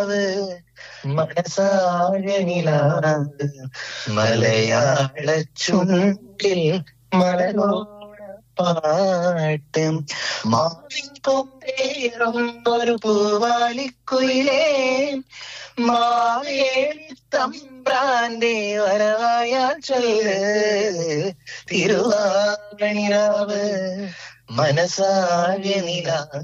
മനസാഴനിലാവ് മലയാള ചുണ്ടിൽ മലരോണ പാട്ട് മാവിൻ കൊമ്പേറും ഒരു പൂവാലിക്കുയിലേ മാവേലി തമ്പ്രാന്റെ വരവായാൽ ചൊല്ല് തിരുവാണിരാവ് മനസാകെ നിലാവ്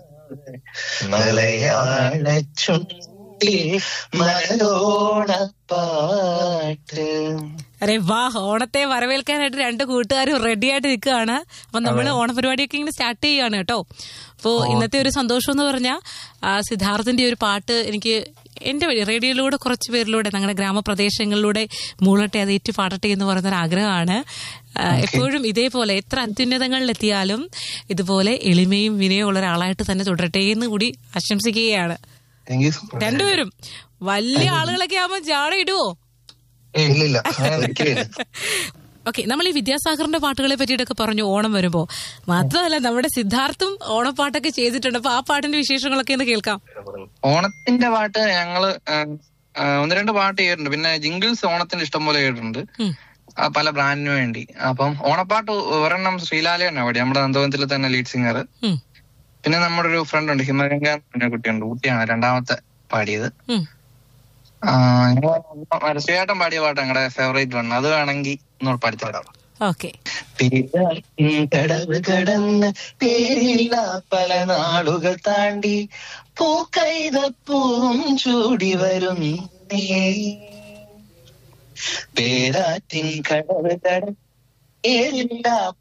മലയാള ചുണ്ടിൽ മലരോണ പാട്ട് അരെ വാ ഓണത്തെ വരവേൽക്കാനായിട്ട് രണ്ട് കൂട്ടുകാരും റെഡി ആയിട്ട് നിൽക്കുകയാണ് അപ്പൊ നമ്മൾ ഓണപരിപാടിയൊക്കെ ഇങ്ങനെ സ്റ്റാർട്ട് ചെയ്യുകയാണ് കേട്ടോ അപ്പോൾ ഇന്നത്തെ ഒരു സന്തോഷം എന്ന് പറഞ്ഞാൽ സിദ്ധാർത്ഥിന്റെ ഒരു പാട്ട് എനിക്ക് എന്റെ വഴി റേഡിയോയിലൂടെ കുറച്ച് പേരിലൂടെ ഞങ്ങളുടെ ഗ്രാമപ്രദേശങ്ങളിലൂടെ മൂളട്ടെ അത് ഏറ്റു പാടട്ടെ എന്ന് പറയുന്ന ഒരു ആഗ്രഹമാണ് ആ, എപ്പോഴും ഇതേപോലെ എത്ര അത്യുന്നതങ്ങളിലെത്തിയാലും ഇതുപോലെ എളിമയും വിനയവും ഉള്ള ഒരാളായിട്ട് തന്നെ തുടരട്ടെ എന്ന് കൂടി ആശംസിക്കുകയാണ് താങ്ക് യു രണ്ടുപേരും വലിയ ആളുകളൊക്കെ ആവുമ്പോൾ ജാട ഇടുവോ ഇല്ലില്ല അങ്ങനെ ഒരിക്കലും ഓക്കെ നമ്മൾ ഈ വിദ്യാസാഗറിന്റെ പാട്ടുകളെ പറ്റിയിട്ടൊക്കെ പറഞ്ഞു ഓണം വരുമ്പോ മാത്രമല്ല നമ്മുടെ സിദ്ധാർത്ഥും ഓണപ്പാട്ടൊക്കെ ചെയ്തിട്ടുണ്ട് അപ്പൊ ആ പാട്ടിന്റെ വിശേഷങ്ങളൊക്കെ ഒന്ന് കേൾക്കാം ഓണത്തിന്റെ പാട്ട് ഞങ്ങള് ആ, ആ, ഒന്ന് രണ്ട് പാട്ട് ചെയ്തിട്ടുണ്ട് പിന്നെ ജിംഗിൾസ് ഓണത്തിന്റെ ഇഷ്ടം പോലെ കേട്ടിട്ടുണ്ട് ഉം. ആ, പല ബ്രാൻഡിന് വേണ്ടി അപ്പം ഓണപ്പാട്ട് ഒരെണ്ണം ശ്രീലാലയാണ് പാടി നമ്മുടെ നന്ദവനത്തിൽ തന്നെ ലീഡ് സിംഗർ ഉം, പിന്നെ നമ്മുടെ ഒരു ഫ്രണ്ട് ഉണ്ട് ഹിമഗംഗ എന്ന കുട്ടിയുണ്ട് ഊട്ടിയാണ് രണ്ടാമത്തെ പാടിയത് ഉം. ആ, ഞങ്ങള് ശ്രീയേട്ടൻ പാടിയ പാട്ട് ഞങ്ങളുടെ ഫേവറേറ്റ് വൺ അത് വേണമെങ്കിൽ ഒന്നുകൂടെ പാടിത്തരാം ഓക്കെ പേരാറ്റിൻ കടവ് കടന്ന് പേരില്ല പല നാളുകൾ താണ്ടി പൂക്കൈതപ്പൂവും ചൂടി വരും പേരാറ്റിൻ കടവ് കടന്ന് പേരില്ല